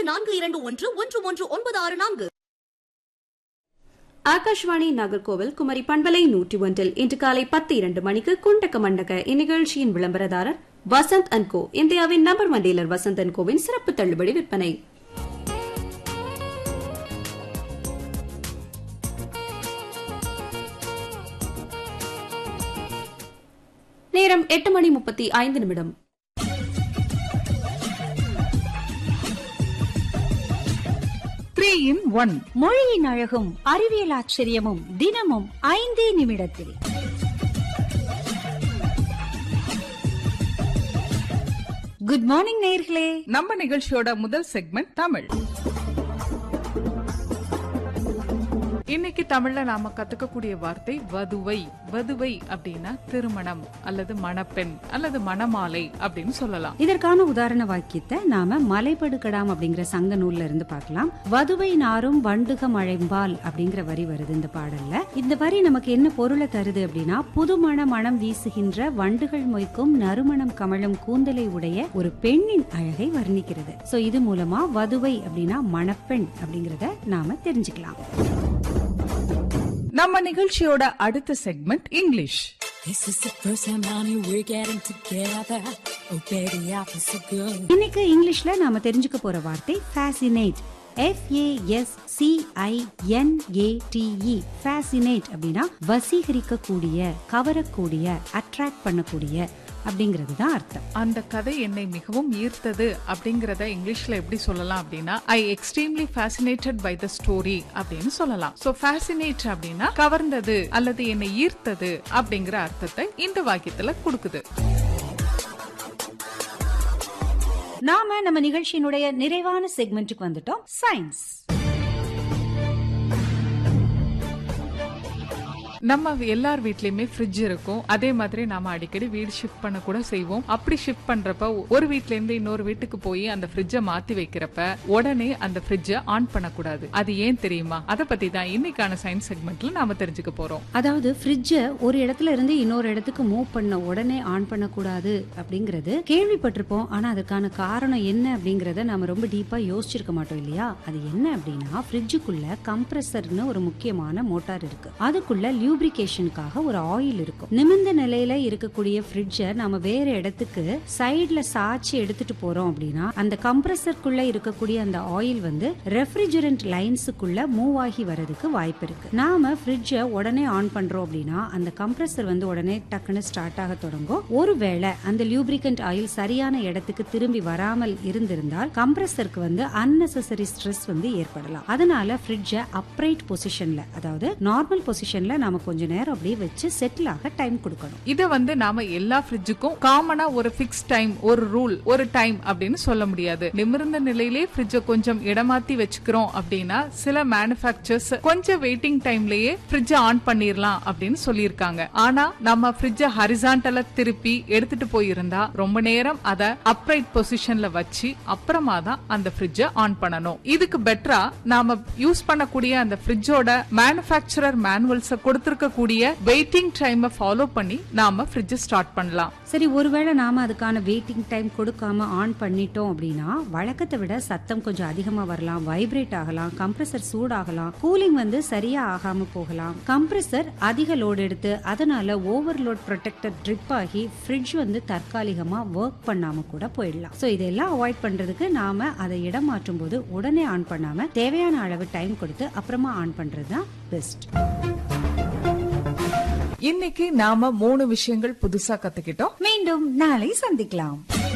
நான்கு இரண்டு ஒன்று ஒன்று ஒன்று ஒன்பது ஆறு நான்கு ஆகாஷ்வாணி நாகர்கோவில் குமரி பண்பலை நூற்றி ஒன்றில் இன்று காலை பத்து இரண்டு மணிக்கு குண்டக்க மண்டக்க இந்நிகழ்ச்சியின் விளம்பரதாரர் வசந்த் அண்ட் கோ இந்தியாவின் number one dealer Vasanth and கோவின் சிறப்பு தள்ளுபடி விற்பனை நேரம் எட்டு மணி முப்பத்தி ஐந்து நிமிடம் த்ரீ இன் ஒன் மொழியின் அழகும் அறிவியல் ஆச்சரியமும் தினமும் ஐந்தே நிமிடத்தில் குட் மார்னிங் நேர்களே நம்ம நிகழ்ச்சியோட முதல் செக்மெண்ட் தமிழ் இன்னைக்கு தமிழ்ல நாம கத்துக்கக்கூடிய வார்த்தை வதுவை வதுவை அப்படின்னா திருமணம் அல்லது மணப்பெண் அல்லது மணமாலை அப்படின்னு சொல்லலாம் இதற்கான உதாரண வாக்கியத்தை நாம மலைபடுகடாம் அப்படிங்கிற சங்க நூல்ல இருந்து பார்க்கலாம் வதுவை நாரும் வண்டுக மழைம்பால் அப்படிங்கிற வரி வருது இந்த பாடல்ல இந்த வரி நமக்கு என்ன பொருளை தருது அப்படின்னா புதுமண மனம் வீசுகின்ற வண்டுகள் மொய்க்கும் நறுமணம் கமழும் கூந்தலை உடைய ஒரு பெண்ணின் அழகை வர்ணிக்கிறது சோ இது மூலமா வதுவை அப்படின்னா மணப்பெண் அப்படிங்கறத நாம தெரிஞ்சுக்கலாம் நம்ம நிகழ்ச்சியோட அடுத்த segment English This is the first time, honey, we're getting together. Oh, baby, I feel so good. இன்னைக்கு இங்கிலீஷ்ல நாம தெரிஞ்சுக்க போற வார்த்தை fascinate F A S C I N A T E fascinate அப்படின்னா வசீகரிக்க கூடிய கவரக்கூடிய அட்ராக்ட் பண்ணக்கூடிய அப்படிங்கிறது தான் அர்த்தம் அந்த கதை என்னை மிகவும் ஈர்த்தது அப்படிங்கறத இங்கிலீஷ்ல எப்படி சொல்லலாம் அப்படின்னா I extremely fascinated by the story அப்படின்னு சொல்லலாம் சோ fascinate அப்படின்னா கவர்ந்தது அல்லது என்னை ஈர்த்தது அப்படிங்கிற அர்த்தத்தை இந்த வாக்கியத்துல கொடுக்குது நாம நம்ம நிகழ்ச்சியினுடைய நிறைவான செக்மெண்ட்டுக்கு வந்துட்டோம் சயின்ஸ் நம்ம எல்லார் வீட்லயுமே ஃப்ரிட்ஜ் இருக்கும் அதே மாதிரி நாம அடிக்கடி வீடு ஷிஃப்ட் பண்ண கூட செய்வோம் அப்படி ஷிஃப்ட் பண்றப்ப ஒரு வீட்ல இருந்து இன்னொரு வீட்டுக்கு போய் அந்த ஃப்ரிட்ஜை மாத்தி வைக்கிறப்ப உடனே அந்த ஃப்ரிட்ஜை ஆன் பண்ணக்கூடாது அது ஏன் தெரியுமா அதை பத்தி தான் இன்னைக்கான சயின்ஸ் செக்மெண்ட்ல நாம தெரிஞ்சுக்க போறோம் அதாவது ஃப்ரிட்ஜை ஒரு இடத்துல இருந்து இன்னொரு இடத்துக்கு மூவ் பண்ண உடனே ஆன் பண்ணக்கூடாது அப்படிங்கிறது கேள்விப்பட்டிருப்போம் ஆனா அதுக்கான காரணம் என்ன அப்படிங்கறத நாம ரொம்ப டீப்பா யோசிச்சிருக்க மாட்டோம் இல்லையா அது என்ன அப்படின்னா ஃப்ரிட்ஜுக்குள்ள கம்ப்ரஸர்னு ஒரு முக்கியமான மோட்டார் இருக்கு அதுக்குள்ள லியூப்ரிகேஷனுக்காக ஒரு ஆயில் இருக்கும் நிமிர்ந்த நிலையில இருக்கக்கூடிய ஃப்ரிட்ஜை நாம வேற இடத்துக்கு சைடுல சாய்ச்சி எடுத்துட்டு போறோம் அப்படின்னா அந்த கம்ப்ரஸருக்குள்ள இருக்கக்கூடிய அந்த ஆயில் வந்து ரெஃப்ரிஜரண்ட் லைன்ஸுக்குள்ள மூவ் ஆகி வரதுக்கு வாய்ப்பு இருக்கு நாம ஃப்ரிட்ஜை உடனே ஆன் பண்றோம் அப்படின்னா அந்த கம்ப்ரஸர் வந்து உடனே டக்குன்னு ஸ்டார்ட் ஆக தொடங்கும் ஒருவேளை அந்த லியூப்ரிகன்ட் ஆயில் சரியான இடத்துக்கு திரும்பி வராமல் இருந்திருந்தால் கம்ப்ரஸருக்கு வந்து அன்னெசரி ஸ்ட்ரெஸ் வந்து ஏற்படலாம் அதனால ஃப்ரிட்ஜை அப்ரைட் பொசிஷன்ல அதாவது நார்மல் பொசிஷன்ல நாம கொஞ்ச நேரம் அப்படியே வச்சு செட்டில் ஆக டைம் கொடுக்கணும் இத வந்து நாம எல்லா ஃப்ரிட்ஜுக்கும் காமனா ஒரு ஃபிக்ஸ் டைம் ஒரு ரூல் ஒரு டைம் அப்படின்னு சொல்ல முடியாது நிமிர்ந்த நிலையிலே ஃப்ரிட்ஜை கொஞ்சம் இடமாத்தி வச்சுக்கிறோம் அப்படின்னா சில மேனுஃபேக்சர்ஸ் கொஞ்சம் வெயிட்டிங் டைம்லயே ஃப்ரிட்ஜை ஆன் பண்ணிரலாம் அப்படின்னு சொல்லியிருக்காங்க ஆனா நம்ம ஃப்ரிட்ஜை ஹரிசாண்டலா திருப்பி எடுத்துட்டு போயிருந்தா ரொம்ப நேரம் அதை அப்ரைட் பொசிஷன்ல வச்சு அப்புறமா தான் அந்த ஃப்ரிட்ஜை ஆன் பண்ணணும் இதுக்கு பெட்டரா நாம யூஸ் பண்ணக்கூடிய அந்த ஃப்ரிட்ஜோட மேனுஃபேக்சரர் மேனுவல்ஸ கொடுத்திருக்கக்கூடிய வெயிட்டிங் டைமை ஃபாலோ பண்ணி நாம ஃப்ரிட்ஜை ஸ்டார்ட் பண்ணலாம் சரி ஒருவேளை நாம அதுக்கான வெயிட்டிங் டைம் கொடுக்காம ஆன் பண்ணிட்டோம் அப்படின்னா வழக்கத்தை விட சத்தம் கொஞ்சம் அதிகமா வரலாம் வைப்ரேட் ஆகலாம் கம்ப்ரஸர் சூடாகலாம் கூலிங் வந்து சரியா ஆகாம போகலாம் கம்ப்ரஸர் அதிக லோட் எடுத்து அதனால ஓவர்லோட் ப்ரொடெக்டர் ட்ரிப் ஆகி ஃப்ரிட்ஜ் வந்து தற்காலிகமா ஒர்க் பண்ணாம கூட போயிடலாம் சோ இதெல்லாம் அவாய்ட் பண்றதுக்கு நாம அதை இடம் மாற்றும் போது உடனே ஆன் பண்ணாம தேவையான அளவு டைம் கொடுத்து அப்புறமா ஆன் பண்றது தான் பெஸ்ட் இன்னைக்கு நாம மூணு விஷயங்கள் புதுசா கத்துக்கிட்டோம் மீண்டும் நாளை சந்திக்கலாம்